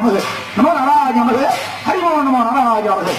நமது நமோ நாராஜ நமது ஹரிமோ நமோ நாராஜ நமது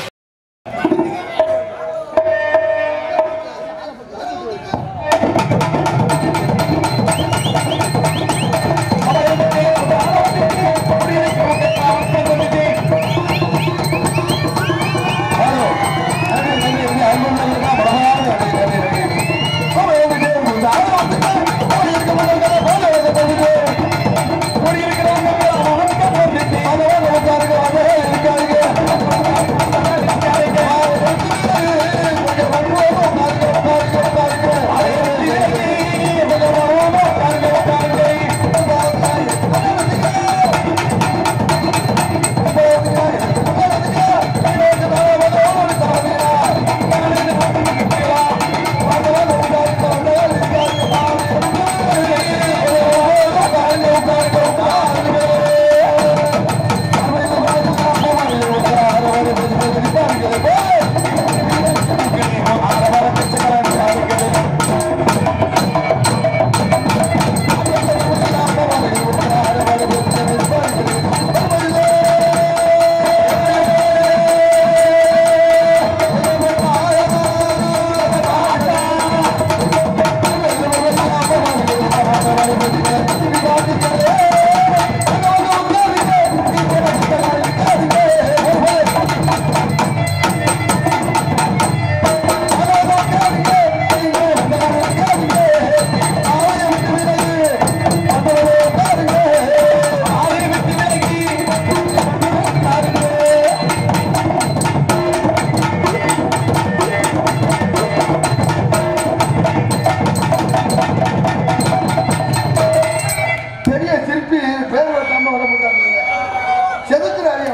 பெரிய சிற்பி பேர் வைக்காம வர மாட்டாங்க செதுக்குறாரு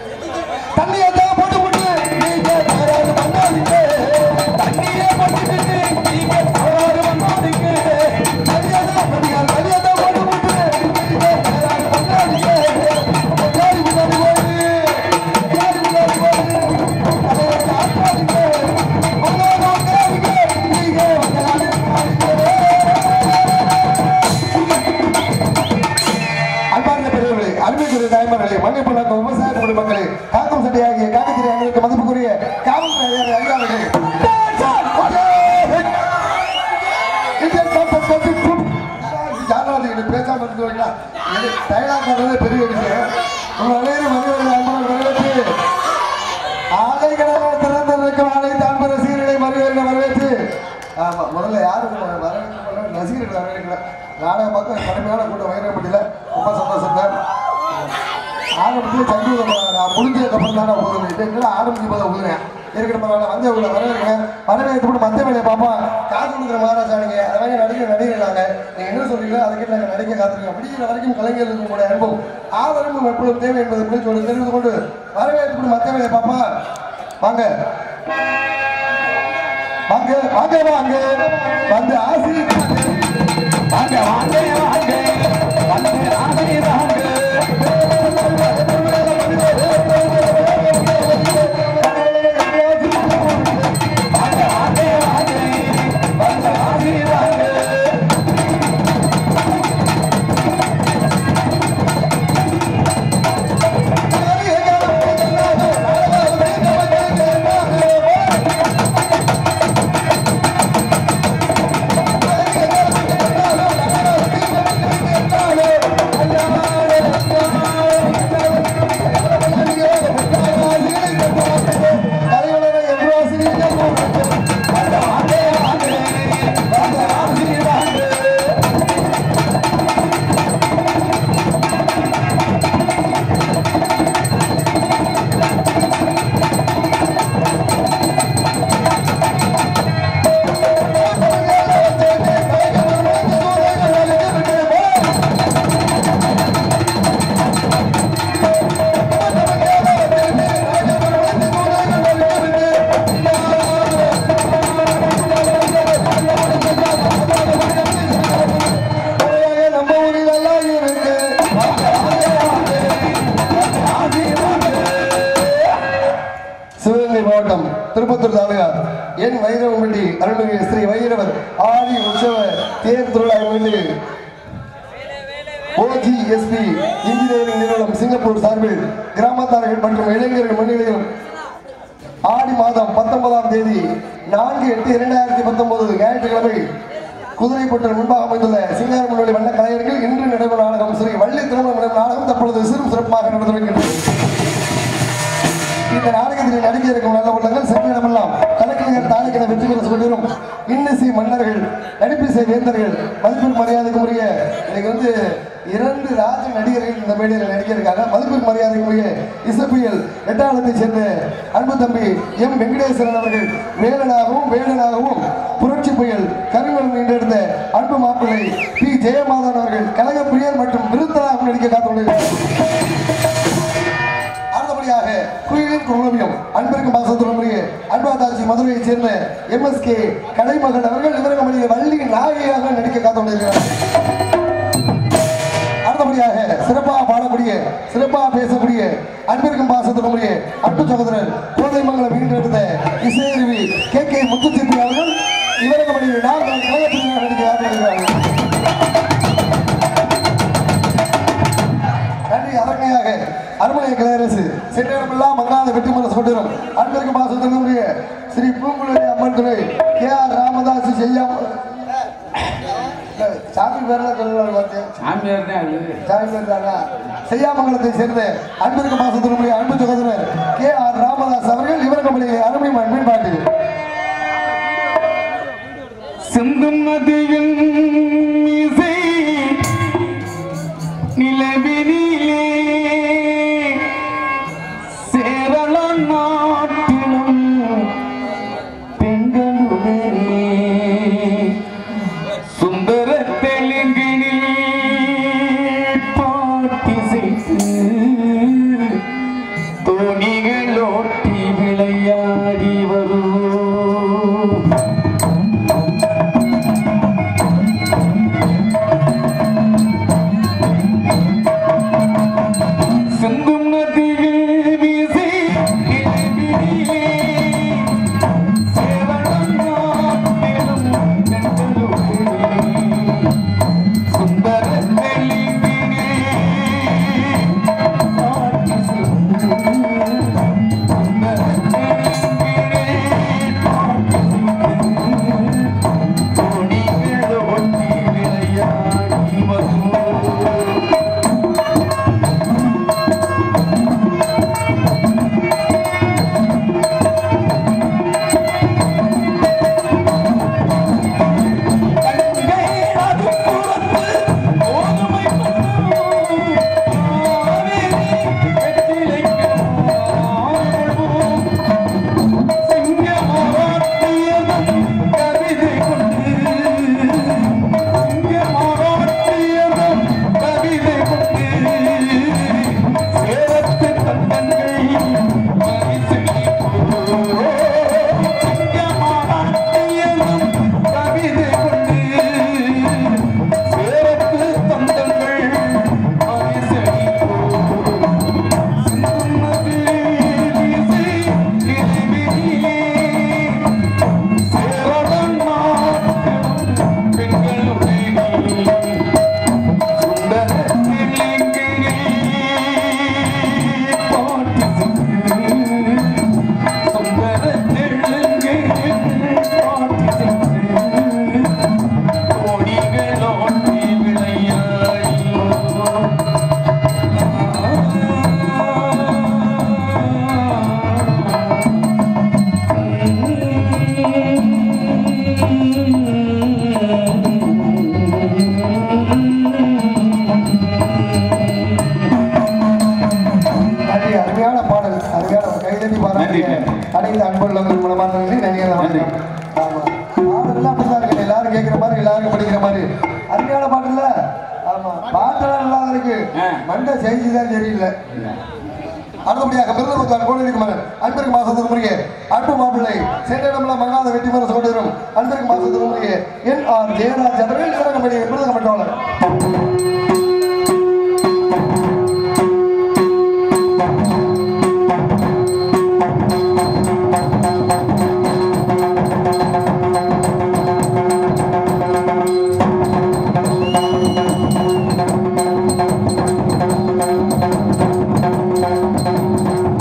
தண்ணியை தான் போட்டு போட்டு நீங்க தகராறு பண்ணாதீங்க தண்ணியே போட்டு நீங்க தகராறு பண்ணாதீங்க தண்ணியை தான் பண்ணுங்க தண்ணியை தான் போட்டு போட்டு நீங்க தகராறு பண்ணாதீங்க முன்னாடி முன்னாடி போகுது முன்னாடி முன்னாடி போகுது அதை காப்பாதீங்க முன்னாடி உட்காருங்க நீங்க தகராறு பண்ணாதீங்க அன்பார்ந்த பெரியவர்களே அருமைக்குரிய தாய்மார்களே மன்னிப்பு நாங்கள் விவசாய குடிமக்களே காக்கும் சட்டை ஆகிய காக்கத்திரி அங்களுக்கு மதிப்புக்குரிய காவல்துறை அதிகாரி ஐயா அவர்களே இந்தியன் கம்பெனி கட்சி குரூப். ஜானவாதி எனக்கு பேசாம இருந்தீங்களா இது தயாராக்கிறதே பெரிய விஷயம் உங்கள் அனைவரும் வருவதை அன்புடன் வரவேற்று ஆலை கடலை திறந்திருக்கும் அனைத்து அன்பு ரசிகர்களை வரவேற்க வரவேற்று ஆமா முதல்ல யாரும் வரவேற்க ரசிகர்கள் வரவேற்கிறேன் நாடக பக்கம் கடுமையான கூட்டம் வைரப்பட்டியில் ரொம்ப சந்தோஷம் தான் ஆரம்பத்தில் சங்கீதம் நான் முடிஞ்சதுக்கப்புறம் தான் நான் ஊதுவேன் இல்லை ஆரம்பிக்கும் போது ஊதுனேன் இருக்கிற பரவாயில்ல வந்து உங்களை வரவேற்கிறேன் வரவேற்று போட்டு மற்ற வேலையை பார்ப்போம் காசு கொடுக்குற மகாராஜானுங்க அது மாதிரி நடிகர் நடிகர்களாங்க நீங்கள் என்ன சொல்றீங்களோ அதுக்கு நாங்கள் நடிக்க காத்திருக்கோம் முடிகிற வரைக்கும் கலைஞர்களுக்கு உங்களுடைய அனுபவம் ஆதரவும் எப்பொழுதும் தேவை என்பதை முடிச்சு தெரிந்து கொண்டு வரவேற்று போட்டு மற்ற வேலையை பார்ப்போம் வாங்க வாங்க வாங்க வாங்க வந்து ஆசீர்வாங்க வாங்க வாங்க வாங்க வந்து ஆசீர்வாங்க நம்ம ஊரில் எல்லாம் இருக்கு சிவகங்கை மாவட்டம் திருப்பத்தூர் தாலுகா என் வைரவம்பட்டி அருள்மிகு ஸ்ரீ வைரவர் ஆதி உற்சவ தேர் திருவிழா முன்னிட்டு ஓஜிஎஸ்பி இன்ஜினியரிங் நிறுவனம் சிங்கப்பூர் சார்பில் தாய்மார்கள் மற்றும் இளைஞர்கள் முன்னிலையிலும் ஆடி மாதம் பத்தொன்பதாம் தேதி நான்கு எட்டு இரண்டாயிரத்தி பத்தொன்பது ஞாயிற்றுக்கிழமை குதிரைப்பட்டல் முன்பாக அமைந்துள்ள சிங்கார முன்னோடி வண்ண கலைஞர்கள் இன்று நடைபெறும் நாடகம் ஸ்ரீ வள்ளி திருமணம் எனும் நாடகம் தற்பொழுது சிறும் சிறப்பாக நடந்து வருகின்றது இந்த நாடகத்தில் நடிக்க இருக்கும் நல்ல உள்ளங்கள் செவ்விடமெல்லாம் கலக்கலைஞர் தாழைக்கிற வெற்றி பெற சொல்லிடும் இன்னிசை மன்னர்கள் நடிப்பிசை வேந்தர்கள் மதிப்பிற்கு மரியாதைக்கு உரிய இன்னைக்கு வந்து இரண்டு ராஜ நடிகர்கள் இந்த மேடையில் நடிக்க இருக்காங்க மதிப்பிற்கு மரியாதைக்கு உரிய இசப்பியல் எட்டாளத்தைச் சேர்ந்த அன்பு தம்பி எம் வெங்கடேஸ்வரன் அவர்கள் வேலனாகவும் வேலனாகவும் புரட்சி புயல் கருவல் மீண்டெடுத்த அன்பு மாப்பிள்ளை பி ஜெயமாதன் அவர்கள் கழக பிரியர் மற்றும் விருத்தனாகவும் நடிக்க காத்துள்ளார் அடுத்தபடியாக குயிலின் குழுவியம் அன்பிற்கும் பாசத்துடைய அன்பாதாட்சி மதுரையைச் சேர்ந்த எம்எஸ்கே கலைமகன் அவர்கள் இவரகமணியை வள்ளி நாயகியாக நடிக்க காத்துள்ளார்கள் அடுத்தபடியாக சிறப்பாக பாடக்கூடிய சிறப்பாக பேசக்கூடிய அன்பிற்கும் பாசத்துடைய அன்பு சகோதரர் கோதைமங்கலம் வீண்டெடுத்த இசையருவி கே கே முத்துச்சிப்பி அவர்கள் இவரகமணியை நாங்கள் கலையத்தினர் நடிக்க காத்துள்ளார்கள் நன்றி அரண்மையாக அருமனை கலையரசு சென்றெல்லாம் மங்காத வெற்றி மனசு கொண்டிரும் அன்பிற்கு மாசத்தினுடைய ஸ்ரீ பூங்குழலி அம்மன் துணை கே ஆர் ராமதாஸ் செய்யாம சாமி பேர்ல சொல்லலாம் பார்த்தேன் சாமியார் தான் அது சாமி பேர் தானா செய்யாமங்கலத்தை சேர்ந்த அன்பிற்கு மாசத்தினுடைய அன்பு சகோதரர் கே ஆர் ராமதாஸ் அவர்கள் இவருக்கு மணி அருமை அன்பின் பாட்டு சிந்தும் நதியின் இசை நிலவினிலே சேரள நாட்டிலும் பெண்களுடனே சுந்தர தெலுங்கினில் பாட்டிசைத்து தோணிகளோட்டி விளையாடி வரும் சிந்தும் நதியில் வீசி நிலவினிலே சேவலம் நாட்டிலும் பெண்களுடனே சுந்தர தெளிவினே பாட்டி சிந்து சுந்தர தெளிவினே பாட்டி சிந்து தோணிகளோட்டி விளையாடி வரும் கவிதை கொண்டு சேரத்து தந்தங்கள் ஆயுசடி கோடிகளோட்டி விளையாடி நன்றி அருமையான பாடல் அருமையான ஒரு கைதட்டி பாராட்டு நன்றி. அனைத்து அன்புள்ளவர்கள் மூலமாக நன்றி நன்றி நன்றி. ஆமா பாடலாம் அப்படிதான் இருக்கு எல்லாரும் கேட்கிற மாதிரி எல்லாரும் படிக்கிற மாதிரி அருமையான பாட்டுல ஆமா பாட்டெல்லாம் நல்லா இருக்கு ஆ. மண்டை செய்தி தான் தெரியல அடுத்தபடியாக மிருதமுத்தான் கோடிக்கு மகன் அன்பிற்கு மாசத்துக்கு முறையே அன்பு மாப்பிள்ளை சென்றிடம்லாம் மகாத வெற்றி பெற சகோதரம் அன்பிற்கு மாசத்துக்கு முறையே என் ஆர் ஜெயராஜ் அவர்கள் இவரகமணி மிருதக மற்றவர்கள் ஆ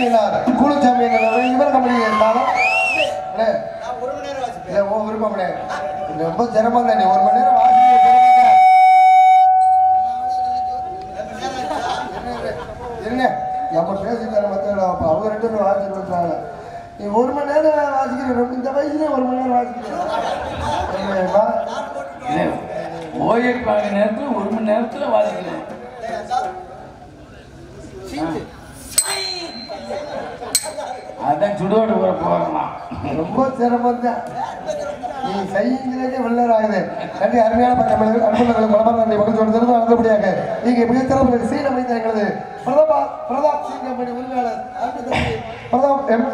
தனியினார் கூலுச்சாமி இவர் கம்பெனி இருந்தாலும் அண்ணே, இல்ல, உன் விருப்பம்ண்ணே. இது ரொம்ப சிரமம் தான் நீ ஒரு மணி நேரம் வாசிக்க தெரியுங்க. இருங்க நம்ம பேசிக்கிற மத்தியில் அவங்க ரெண்டு பேரும் வாசிட்டு இருக்கிறாங்க நீ ஒரு மணி நேரம் வாசிக்கிற இந்த வயசுல ஒரு மணி நேரம் வாசிக்கிறேன் ஓய்வு பார்க்க நேரத்தில் ஒரு மணி நேரத்தில் வாசிக்கிறேன் அதான் சுடுகாடு போற போகலாம் ரொம்ப சிரமம் தான் நீ செய்யுங்கிறதே வெள்ளர் ஆகுது நன்றி அருமையான பக்கம் அன்புள்ளவர்கள் குழம்பு நன்றி மகிழ்ச்சியோடு திறந்து நடந்தபடியாக நீங்க மிக சிறப்பு சீன அமைந்த எங்களது பிரதமா பிரதாப் சிங் கம்பெனி உரிமையாளர் அன்பு தம்பி பிரதாப் எம்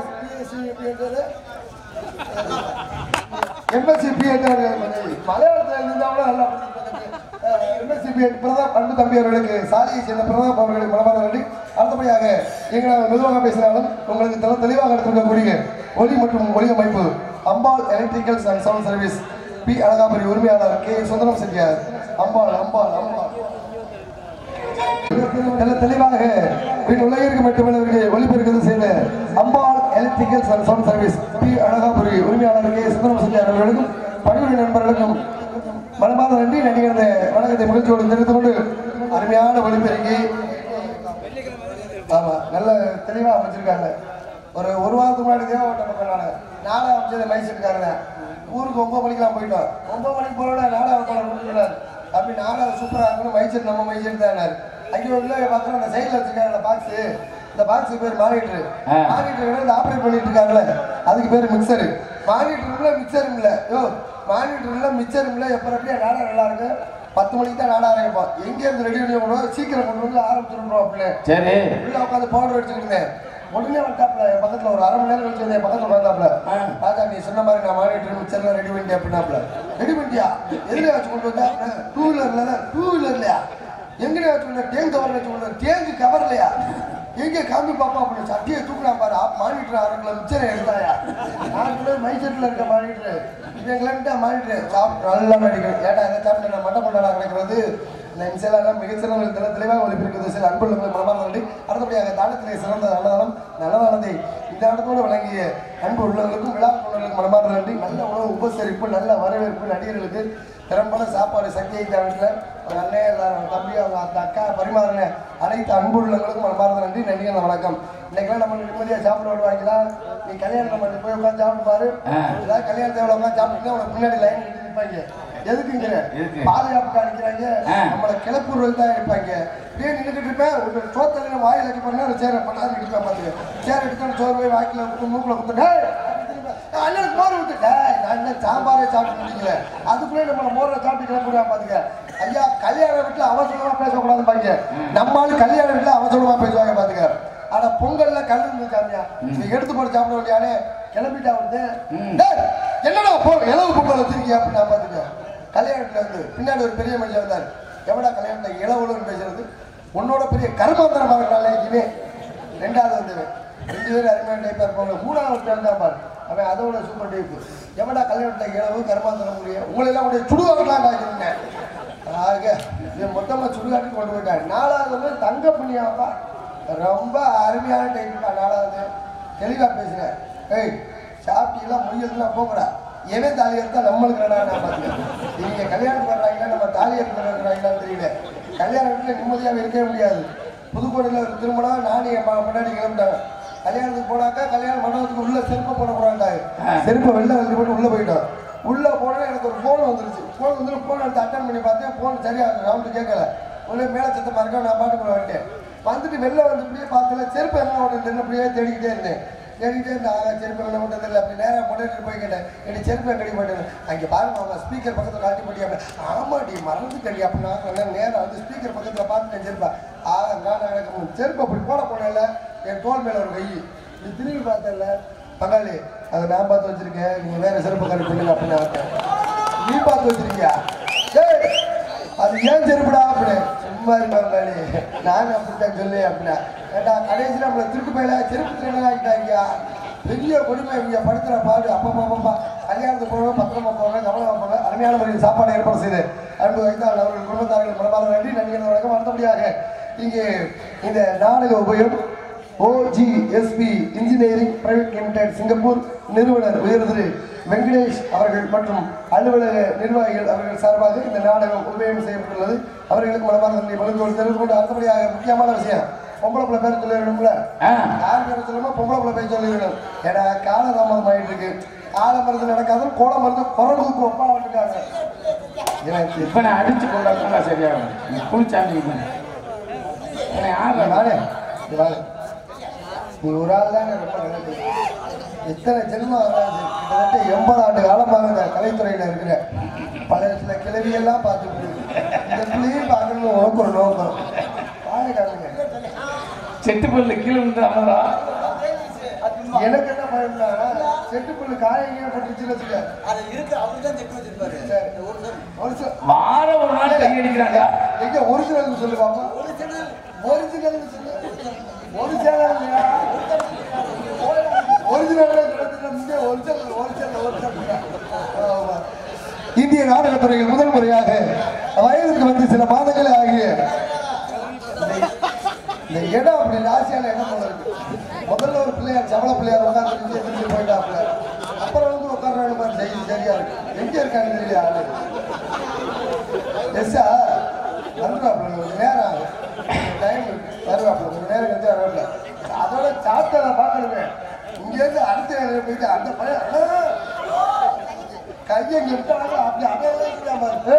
எம்எஸ்சிபி மலையாளத்தில் இருந்தாலும் நல்லா எம்எஸ்சிபி பிரதாப் அன்பு தம்பி அவர்களுக்கு சாலையை சேர்ந்த பிரதாப் அவர்களுக்கு மனமார்ந்த நன்றி அடுத்தபடியாக எங்கள் மெதுவாக பேசினாலும் உங்களுக்கு தெளி- தெளிவாக எடுத்துக்கக்கூடிய ஒலி மற்றும் ஒளி அமைப்பு Ambal electricals and sound service P Alagapuri உரிமையாளர் கே சுந்தரம் செட்டியார் அம்பாள் அம்பாள் அம்பாள் தெளி- தெளிவாக பின் உலகிற்கு மட்டுமல்லவருக்கு ஒளிபெருக்கிறது செய்த Ambal electricals and sound service P Alagapuri உரிமையாளர் கே சுந்தரம் செட்டியார் அவர்களுக்கும் பணிபுரி நண்பர்களுக்கும் மனமார்ந்த நன்றி நடிகர் வணக்கத்தை மகிழ்ச்சியோடு தெரிந்து கொண்டு அருமையான ஒளிபெருக்கி ஆமா நல்ல தெளிவா அமைச்சிருக்காங்க ஒரு ஒரு வாரத்துக்கு முன்னாடி தேவட்ட பக்கம் நான் நாடா அமைச்சது மைசூருக்காரங்க ஊருக்கு ஒன்பது மணிக்கெல்லாம் போயிட்டோம் ஒன்பது மணிக்கு போனோட நாடா கொடுத்துருந்தார் அப்படி நாடா சூப்பரா இருக்கணும் மைசூர் நம்ம மைசூர் தான் அங்கே உள்ள பார்த்தோம் அந்த சைடில் வச்சிருக்காங்க பாக்ஸ் இந்த பாக்ஸ் பேர் மானிட்டர் ஆ. மானிட்டர் இந்த ஆப்ரேட் பண்ணிட்டு இருக்காங்கல்ல அதுக்கு பேர் மிக்சர் மானிட்டர் இல்ல மிக்சர் இல்ல யோ மானிட்டர் இல்ல மிக்சர் இல்ல எப்ப எப்படியா நாடா நல்லா இருக்கு பத்து மணிக்கு தான் நாடா ஆரம்பிப்போம் எங்க இருந்து ரெடி பண்ணி கொண்டு சீக்கிரம் கொண்டு வந்து ஆரம்பிச்சிருந்தோம் அப்படின்னு சரி உள்ள உட்காந்து பவுடர் அடிச்சுட்டு இருந்தேன் உடனே வந்துட்டாப்ல என் பக்கத்துல ஒரு அரை மணி நேரம் கழிச்சு வந்து என் பக்கத்துல உட்காந்தாப்ல ஆ. ராஜா நீ சொன்ன மாதிரி நான் மானிட்டர் மிச்சர்லாம் ரெடி பண்ணிட்டேன் அப்படின்னாப்ல ரெடி பண்ணிட்டியா எதுல வச்சு கொண்டு வந்தா டூ வீலர்ல டூ வீலர்லையா எங்கடா வச்சு கொண்டு டேங்க் கவர் வச்சு கொண்டு டேங்க் கவர்லையா எங்க காமி பாப்பா அப்படின்னு சட்டியை தூக்குனா பாரு மானிட்டர் அரை கிலோ மிச்சரை எடுத்தாயா நான் கூட மைசெட்டில் இருக்க மானிட்டர் இவன் கிளம்பிட்டா மானிட்டர் சாப்பிட்டு நல்லா நடிக்கிறேன் ஏடா இதை சாப்பிட்டு நான் மண்டை மண்டா கிடக்கிறது இந்த இம்சையெல்லாம் மிகச்சிறந்த தெளி- தெளிவாக ஒளிபெருக்கிறது சில அன்புள்ளவங்களை மனமார்ந்த நன்றி அடுத்தபடியாக தானத்திலே சிறந்த நல்லதானம் நல்லதானதை இந்த இடத்தோடு வழங்கிய அன்பு உள்ளவர்களுக்கும் விழா உள்ளவர்களுக்கும் மனமார்ந்த நன்றி நல்ல உணவு உபசரிப்பு நல்ல வரவேற்பு நடிகர்களுக்கு திறம்பட சாப்பாடு சக்தியை வீட்டில் ஒரு அண்ணன் எல்லாரும் தம்பி அவங்க அந்த அக்கா பரிமாறின அனைத்து அன்பு உள்ளவங்களுக்கும் மனமார்ந்த நன்றி நன்றிகள் வணக்கம் இன்னைக்கெல்லாம் நம்ம நிம்மதியாக சாப்பிட விடுவாங்களா நீ கல்யாணம் பண்ணி போய் உட்காந்து சாப்பிட்டு பாரு ஆ. ஏதாவது கல்யாணத்தை உட்காந்து சாப்பிட்டு உனக்கு முன்னாடி லைன் கட்டி நிற்பாங்க எதுக்குங்கிற எதுக்கு? பாதுகாப்புக்கு அடிக்கிறாங்க ஆ. நம்மளை கிளப்புறது தான் இருப்பாங்க இப்படியே நின்றுக்கிட்டு இருப்பேன் ஒரு சோத்தல வாயில் வைக்க போனா ஒரு சேரை பண்ணாது எடுப்பேன் பார்த்துக்க சேர் எடுத்து சோறு போய் வாய்க்கில் விட்டு மூக்கில் குத்துட்டே அண்ணன் மோர் விட்டுட்டே நான் என்ன சாம்பாரே சாப்பிட்டு முடிக்கல அதுக்குள்ளே நம்மளை மோரில் சாப்பிட்டு கிளப்பிடுவா பார்த்துக்க ஐயா கல்யாண வீட்டில் அவசரமா பேசக்கூடாது பாருங்க நம்மளால கல்யாண வீட்டில் அவசரமா பேசுவாங்க பார்த்துக்க ஆனா பொங்கல்ல கல் இருந்து சாமியா நீ எடுத்து போட்டு சாப்பிட வேண்டியானே கிளம்பிட்டா வந்து டேய், என்னடா போ இளவு பொங்கல் வச்சிருக்கீங்க அப்படின்னு நான் பார்த்துக்க கல்யாணத்துல இருந்து பின்னாடி ஒரு பெரிய மனுஷன் வந்தார் எவடா கல்யாணத்தை இளவுலன்னு பேசுறது உன்னோட பெரிய கர்மாந்தரமா இருக்கிறாள் இனிமே ரெண்டாவது வந்தவன் ரெண்டு பேரும் அருமையான டைப்பா இருப்பாங்க மூணாவது வந்தான் பாரு அவன் அதோட சூப்பர் டைப்பு எவடா கல்யாணத்துல இளவு கர்மாந்தரம் முடியும் உங்களை எல்லாம் கூட சுடுகாட்டுலாம் காய்ச்சிருந்தேன் ஆக இவன் மொத்தமா சுடுகாட்டுக்கு கொண்டு போயிட்டான் நாலாவது வந்து தங்க புண்ணியாப்பா ரொம்ப அருமையான டைப்புப்பா நாலாவது தெளிவா பேசுறேன் ஏய் சாப்பிட்டீங்களா மொய்யெல்லாம் போகடா எவன் தாலி எடுத்தா நம்மளுக்கு என்னடா நான் பார்த்துக்கிறேன் நீங்க கல்யாணம் பண்றாங்களா நம்ம தாலி எடுக்கிறாங்களான்னு தெரியல கல்யாண வீட்டில் நிம்மதியாக இருக்கவே முடியாது புதுக்கோட்டையில் ஒரு திருமணம் நானும் என் ம- முன்னாடி கிளம்பிட்டாங்க கல்யாணத்துக்கு போனாக்கா கல்யாண மண்டபத்துக்கு உள்ள செருப்பை போட போறாண்டாங்க செருப்பை வெளில வந்து போட்டு உள்ள போயிட்டோம் உள்ள போனா எனக்கு ஒரு ஃபோன் வந்துருச்சு ஃபோன் வந்து ஃபோன் எடுத்து அட்டன் பண்ணி பார்த்தேன் ஃபோன் சரியா ரவுண்டு கேட்கல உள்ளே மேலே சத்தமாக இருக்கா நான் பாட்டுக்குள்ள வந்துட்டேன் வந்துட்டு வெளில வந்து இப்படியே பார்த்தல செருப்பு என்ன ஓட்டு அப்படியே தேடிக்கிட்டே இருந்தேன் தேடிக்கிட்டே இருந்தேன் ஆகா செருப்பு என்ன ஓட்டது இல்லை அப்படி நேராக முன்னாடி போய் கேட்டேன் எனக்கு செருப்பு எங்கடி போயிட்டேன் அங்கே பாருங்க அவங்க ஸ்பீக்கர் பக்கத்தில் காட்டி போட்டியா ஆமாடி மறந்துட்டடி அப்படின்னா நான் நேராக வந்து ஸ்பீக்கர் பக்கத்தில் பார்த்துட்டேன் செருப்பா ஆகா நான் எனக்கு செருப்பு அப்படி போட போனேன்ல என் தோல் மேலே ஒரு கை நீ திரும்பி பார்த்தல பங்காளி அதை நான் பார்த்து வச்சிருக்கேன் நீங்கள் வேற செருப்பு காரி பண்ணுங்க அப்படின்னு நான் நீ பார்த்து வச்சிருக்கியா ஏய் அது ஏன் செருப்புடா அப்படி சும்மா இருப்பாங்க நானும் அப்படித்தான் சொல்லு அப்படின்னா ஏட்டா கடைசியில் நம்மளை திருட்டு போயில செருப்பு திருடன் ஆகிட்டாங்க பெரிய கொடுமை இவங்க படுத்துற பாடு அப்பப்பா அப்பப்பா கல்யாணத்துக்கு போகணும் பத்திரமா போகணும் கவனமா போகணும் அருமையான முறையில் சாப்பாடு ஏற்பாடு செய்து அன்பு வைத்தால் அவர்கள் குடும்பத்தார்கள் மனமார்ந்த நன்றி நன்றிகள் வணக்கம் அடுத்தபடியாக இங்கே இந்த நாடக உபயம் OGSP engineering private limited Singapore நிறுவனர் உயர்திரு வெங்கடேஷ் அவர்கள் மற்றும் அலுவலக நிர்வாகிகள் அவர்கள் சார்பாக இந்த நாடகம் உபயோகம் செய்யப்பட்டுள்ளது அவர்களுக்கு மனமார்ந்த நன்றி மனதோடு தெரிந்து கொண்டு அடுத்தபடியாக முக்கியமான விஷயம் பொம்பளை பிள்ளை பேர் சொல்லிடணும்ல ஆ. யார் பேர் சொல்லுமோ பொம்பளை பிள்ளை பேர் சொல்லிடணும் ஏன்னா காலதாமதம் ஆயிட்டு இருக்கு ஆலமருந்து நடக்காதும் கோலம் மருந்து குரங்குக்கு ஒப்பா வந்துட்டாங்க எனக்கு இப்ப நான் அடிச்சு கொண்டாடுறா சரியாகும் நீ குளிச்சாமி என்னை ஆடுற நானே இங்க வாரு. நீ ஒரு ஆள் தான் ரொம்ப நல்லது எத்தனை ஜென்மம் வராது கிட்டத்தட்ட எண்பது ஆண்டு காலமாக இந்த கலைத்துறையில் இருக்கிற பல சில கிளவியெல்லாம் பார்த்து போகுது இந்த பிள்ளையும் பார்க்கணும்னு உனக்கு ஒரு நோக்கம் வாழை காணுங்க செட்டு பல்லு கீழே விழுந்து அமரா எனக்கு என்ன பயம்னா செட்டு புல்லு காயங்க பட்டுச்சுன்னு வச்சுக்க அது இருக்கு அவரு தான் செக் வச்சிருப்பாரு சரி. ஒரு நிமிஷம். ஒரிஜினல் வார ஒரு நாள் கை அடிக்கிறாங்க எங்க ஒரிஜினல் சொல்லு பாப்பா ஒரு சின்ன ஒரிஜினல் சொல்லு ஒரிஜினல் இல்லையா ஒரிஜினல் ஒரிஜினல் ஒரிஜினல் ஒரிஜினல் ஆமா. இந்திய நாடகத்துறையில் முதல் முறையாக வயதுக்கு வந்து சில மாதங்களே ஆகிய இந்த- இந்த இடம் அப்படி ராசியால என்ன போல இருக்கு முதல்ல ஒரு பிள்ளையார் சபல பிள்ளையார் உட்காந்து எதிர்த்து போயிட்டாப்புல அப்புறம் வந்து உட்கார்ற மாதிரி செய்தி சரியா இருக்கு எங்க இருக்கான்னு தெரியல ஆளு எஸ்ஸா வந்துடுவாப்புல கொஞ்சம் நேரம் ஆகும் டைம் இருக்கு வருவாப்புல கொஞ்சம் நேரம் கழிச்சு வருவாப்புல அதோட சாப்பிட்டதை பார்க்கணுமே இங்கேருந்து அடுத்த வேலையை போயிட்டு அந்த பையன் ஆ! கையை நிறுத்தாங்க அப்படி அமைதியாக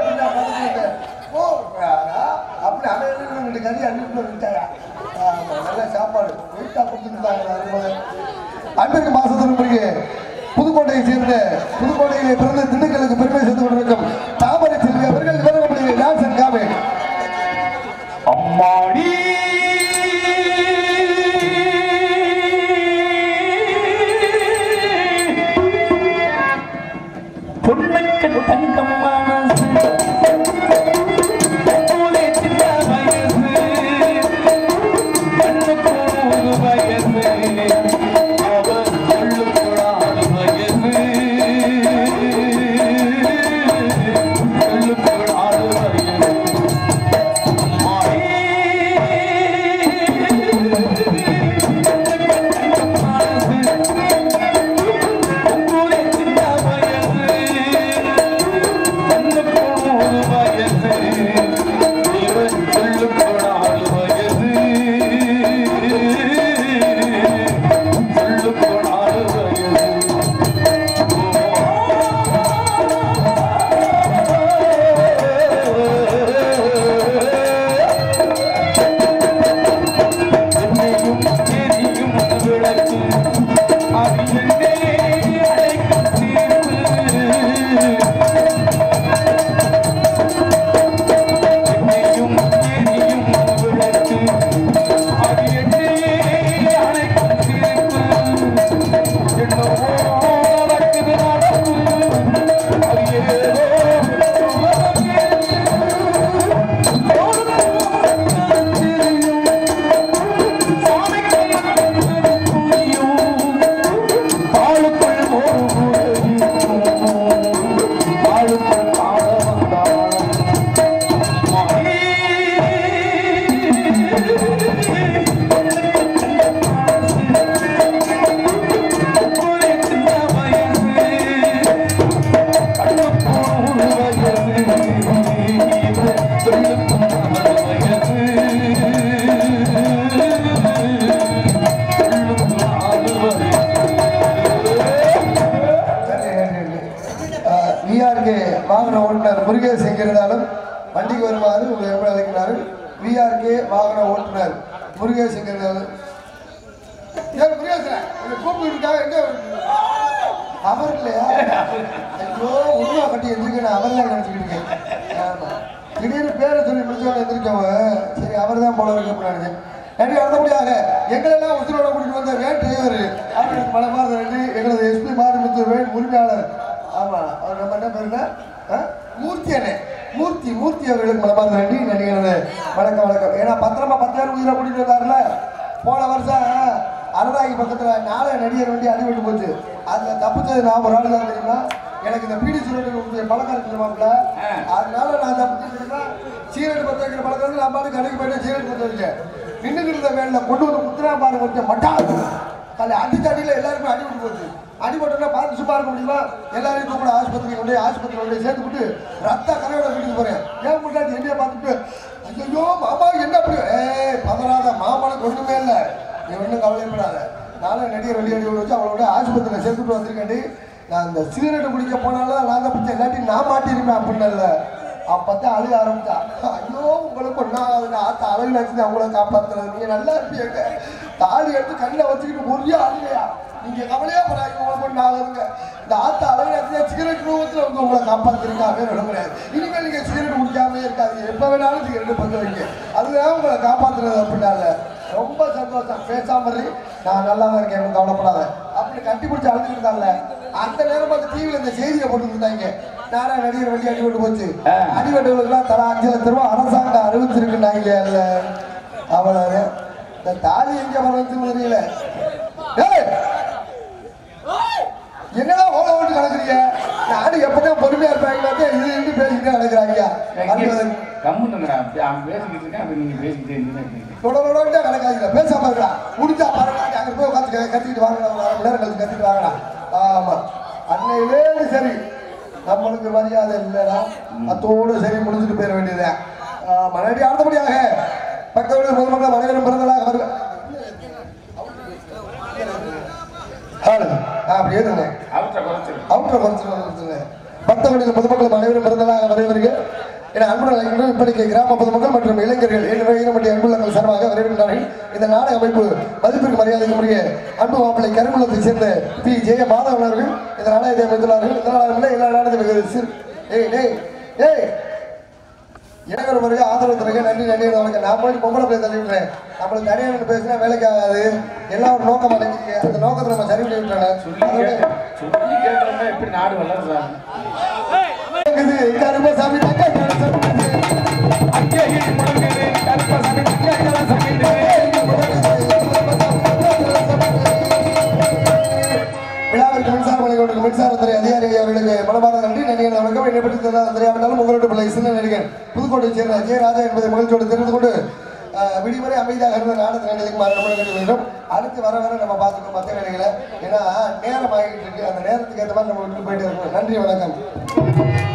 ஓ யாரா? அப்படி அமைதியாக ரெண்டு கறி அன்னைக்கு விட்டாயா ஆமா, நல்ல சாப்பாடு வீட்டா கொடுத்துருந்தாங்க வரும்போது அன்றைக்கு மாசத்துக்கு பிறகு புதுக்கோட்டையை சேர்ந்த புதுக்கோட்டையிலே பிறந்த திண்டுக்கலுக்கு பெருமை சேர்த்து கொண்டிருக்கும் தாமரை செல்வி அவர்கள் விவரப்படுகிற டான்சர் காமே அம்மாடி பொண்ணுக்கு தங்கம் மனசு போலே சின்ன வயசு கண்ணுக்கு ஒரு வயசு அவர் சொல்லுக்குள்ளான வயசு சொல்லுக்குள்ளான வயசு என்னையும் எரியும் விளக்கு அது என்னை அழைக்கும் தீர்ப்பு என்னையும் எரியும் விளக்கு அது என்னை அழைக்கும் தீர்ப்பு என்னவோ நடக்குது நடப்பு அது ஏதோ உலகம் தெரியும் விஆர்கே வாகன ஓட்டுநர் முருகேஷ் என்கிறதாலும் வண்டிக்கு வருமாறு உங்களை எப்படி அழைக்கிறார்கள் விஆர்கே வாகன ஓட்டுநர் முருகேஷ் என்கிறதாலும் ஏன் முருகேசா உங்களை கூப்பிட்டுருக்காங்க எங்க அவர் இல்லையா ஐயோ உருவா கட்டி எந்திரிக்க அவர்ல நினைச்சுக்கிட்டு இருக்கேன் ஆமா திடீர்னு பேரை சொல்லி முடிச்சவங்க எந்திரிக்கவன் சரி அவர் தான் போல இருக்கு அப்படின்னு நினைச்சேன் நன்றி அடுத்தபடியாக எங்களெல்லாம் உத்தரவோட கூட்டிட்டு வந்த வேன் டிரைவர் அவர்களுக்கு பல மாதம் நன்றி எங்களது எஸ்பி மாரிமுத்து வேன் உரிமையாளர் ஆமா அவர் நம்ம என்ன பேருன்னா ஆ? மூர்த்தி அண்ணே மூர்த்தி மூர்த்தி அவர்களுக்கு மனமார்ந்த நன்றி நன்றிகளது வணக்கம் வணக்கம் ஏன்னா பத்திரமா பத்து பேர் உயிரை கூட்டிட்டு வந்தாருல போன வருஷம் அறதாகி பக்கத்துல நாளை நடிகர் வண்டி அடிபட்டு போச்சு அதுல தப்பிச்சது நான் ஒரு ஆள் தான் தெரியுமா எனக்கு இந்த பீடி சுரண்டு பழக்கம் இருக்குமாப்ல அதனால நான் தப்பிச்சு சீரட் பத்த வைக்கிற பழக்கம் நான் பாட்டு கடைக்கு போயிட்டு சீரட் பத்த வச்சேன் நின்றுக்கிட்டு இருந்த வேன்ல கொண்டு வந்து குத்துறா பாரு கொஞ்சம் மட்டா காலை அடிச்ச அடியில் எல்லாருக்கும் அடி விட்டு போச்சு அடிபட்டோன்னா பார்த்து சும்மா இருக்க முடியுமா எல்லாரையும் தூக்கிட ஆஸ்பத்திரி கொண்டு போய் ஆஸ்பத்திரி கொண்டு போய் சேர்த்து விட்டு ரத்த கரையோட வீட்டுக்கு போறேன் ஏன் முன்னாடி என்னைய பார்த்துட்டு ஐயோ மாமா என்ன அப்படி ஏய் பதறாத மாமனுக்கு ஒண்ணுமே இல்லை நீ ஒன்றும் கவலைப்படாத நானும் நடிகர் வெளியடி வச்சு அவளோட ஆஸ்பத்திரியில் சேர்த்துட்டு வந்திருக்கேன்டி நான் இந்த சிகரெட் குடிக்க போனாலும் நான் தான் பிடிச்சேன் இல்லாட்டி நான் மாட்டிருப்பேன் அப்படின்னு இல்லை அப்பதான் அழுக ஆரம்பிச்சா ஐயோ உங்களுக்கு ஒன்றாவது ஆத்த அழகு வச்சு அவங்கள காப்பாத்துறது நீங்க நல்லா இருப்பீங்க தாலி எடுத்து கண்ணில் வச்சுக்கிட்டு ஒரே அழுகையா நீங்க கவலையா போறாங்க உங்களுக்கு ஒன்று ஆகுதுங்க இந்த ஆத்த அழகு வச்சு சிகரெட் ரூபத்தில் வந்து உங்களை காப்பாத்திருக்காங்க விட முடியாது இனிமேல் நீங்க சிகரெட் குடிக்காம இருக்காதீங்க எப்ப வேணாலும் சிகரெட் பங்கு வைங்க அதுதான் உங்களை காப்பாத்துறது அப்படின்னா இல்ல. ரொம்ப சந்தோஷம் பேசாம இரு. நான் நல்லா தான் இருக்கேன் ஒண்ணும் கவலைப்படாத அப்படி கட்டி பிடிச்சி அழுதுருந்தால அந்த நேரம் பார்த்து டிவியில் இந்த செய்தியை போட்டு இருந்தாங்க நானா நடிகர் வண்டி அடி விட்டு போச்சு ஆ. அடிவட்டவங்களுக்குலாம் தலா அஞ்சு லட்ச ரூபா அரசாங்கம் அறிவிச்சிருக்குனாங்க இல்ல அவ்வளவு இந்த தாலி எங்க வரது தெரியல ஏய்! என்னடா ஓட ஓட்டு நடக்குறீங்க நாடு எப்பதான் பொறுமையா இருப்பாங்க இது இருந்து பேசிக்கிட்டே நடக்கிறாங்க கம்முன்னுங்கடா அவன் பேசிக்கிட்டு இருக்கேன் அப்ப நீங்க பேசிக்கிட்டே இருந்தீங்கன்னா தொடரோட கணக்காதுல பேசாம இருக்கா முடிஞ்சா பாருங்க அங்க போய் உட்காந்து கத்திக்கிட்டு வாங்கடா ஒரு அரை மணி நேரம் கழிச்சு கத்திட்டு வாங்கடா ஆமா அன்னையிலே சரி நம்மளுக்கு மரியாதை இல்லைடா அத்தோடு சரி முடிஞ்சுட்டு போயிட வேண்டியதுதான் மறுபடியும் அடுத்தபடியாக பக்கத்தில் பொதுமக்கள் அனைவரும் பிறந்ததாக வருக ஹலோ அப்படி ஏதுங்க அவற்றை குறைச்சிரு அவுட்டரை குறைச்சிருங்க பக்தவடியில் பொதுமக்கள் அனைவரும் பிறந்ததாக வரவேற்க என அன்புடன் இப்படிக்கு கிராம பொதுமக்கள் மற்றும் இளைஞர்கள் இனமட்டி அன்புள்ளங்கள் சார்பாக வரவேற்கிறார்கள் இந்த நாடக அமைப்பு மதிப்பிற்கு மரியாதைக்குரிய அன்பு மாப்பிள்ளை கருங்குளத்தை சேர்ந்த பி ஜெய மாதவன் அவர்கள் இந்த நாடகத்தை அமைத்துள்ளார்கள் இந்த நாடகம் எல்லா நாடகத்தையும் மிக சிறு ஏய் டேய் ஏய் எனக்கு முறையாக ஆதரவு தருங்க நன்றி நன்றி வணக்கம் நான் போய் பொம்பளை பிள்ளை தள்ளி விட்டுறேன் நம்மளுக்கு தனியாக நின்று பேசினா வேலைக்கு ஆகாது எல்லாம் ஒரு நோக்கம் அடைஞ்சிருக்கீங்க அந்த நோக்கத்தை நம்ம சரி பண்ணி சொல்லி விட்டுறேன் கேட்டு சொல்லி கேட்டோம்னா எப்படி நாடு வளருதா இருக்குது கருமசாமி தக்கா கருமசாமி அங்கே முழங்குது கருப்பசாமி தங்கை சமைது விழாவிற்கு மின்சார வழங்குவதற்கு மின்சாரத்துறை அதிகாரி அவர்களுக்கு மனமார்ந்த நன்றி நடிகர் வணக்கம் என்னை பற்றி தெரியாத தெரியாவிட்டாலும் உங்களோட பிள்ளை சின்ன நடிகர் புதுக்கோட்டையை சேர்ந்த ஜெயராஜா என்பதை மகிழ்ச்சியோடு தெரிந்து கொண்டு அஹ், விடிவரை அமைதியாக இருந்த நாடக நடிகைக்கு மாற நம்ம கட்டி வேண்டும் அடுத்து வர வர நம்ம பார்த்துக்கோம் மற்ற நடிகளை ஏன்னா நேரம் ஆகிட்டு இருக்கு அந்த நேரத்துக்கு ஏற்ற மாதிரி நம்ம விட்டு போயிட்டு இருக்கோம் நன்றி வணக்கம்